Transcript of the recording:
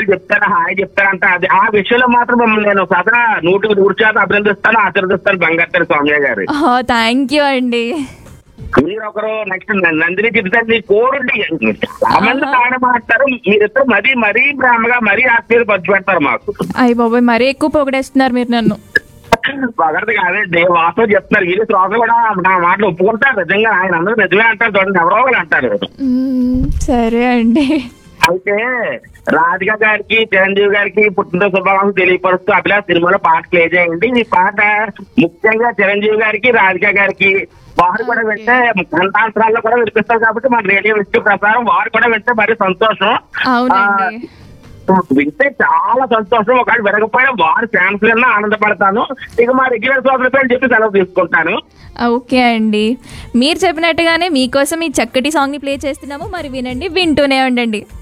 చెప్తాను హాయ్ చెప్తానంటే అది ఆ విషయంలో మాత్రం మిమ్మల్ని నేను సదా నూటికి నూరు శాతం అభినందిస్తాను ఆశీర్వదిస్తాను బంగారు స్వామి గారు థ్యాంక్ యూ అండి మీరు ఒకరు నెక్స్ట్ నందిని చెప్తారు మీ కోరుండి చాలా మంది తాడ మాట్లాడతారు మీరిద్దరు మరీ మరీ ప్రేమగా మరీ ఆశ్చర్య పంచి పెడతారు మాకు అయ్య బాబాయ్ మరీ ఎక్కువ పొగడేస్తున్నారు మీరు నన్ను పగడది కాదండి వాస్తవం చెప్తున్నారు వీళ్ళు శ్రోతలు కూడా నా మాటలు ఒప్పుకుంటారు నిజంగా ఆయన అందరూ నిజమే అంటారు చూడండి ఎవరో ఒకరు అంటారు మ్మ్, సరే అండి అయితే రాధిక గారికి చిరంజీవి గారికి పుట్టినరోజు శుభాకాంక్షలు తెలియపరుస్తూ అభిలాష్ సినిమాలో పాట ప్లే చేయండి ఈ పాట ముఖ్యంగా చిరంజీవి గారికి రాధిక గారికి వారు కూడా వింటే కంఠాంతరాల్లో కూడా వినిపిస్తారు కాబట్టి మన రేడియో విష్ణు ప్రసారం వారు కూడా వింటే మరి సంతోషం అవునండి ఆ, వింటే చాలా సంతోషం ఒకవేళ వినకపోయినా వారు ఫ్యాన్స్ కన్నా ఆనందపడతాను ఇక మా రెగ్యులర్ సోదరుల పేరు చెప్పి సెలవు తీసుకుంటాను ఓకే అండి మీరు చెప్పినట్టుగానే మీకోసం ఈ చక్కటి సాంగ్ని ప్లే చేస్తున్నాము మరి వినండి వింటూనే ఉండండి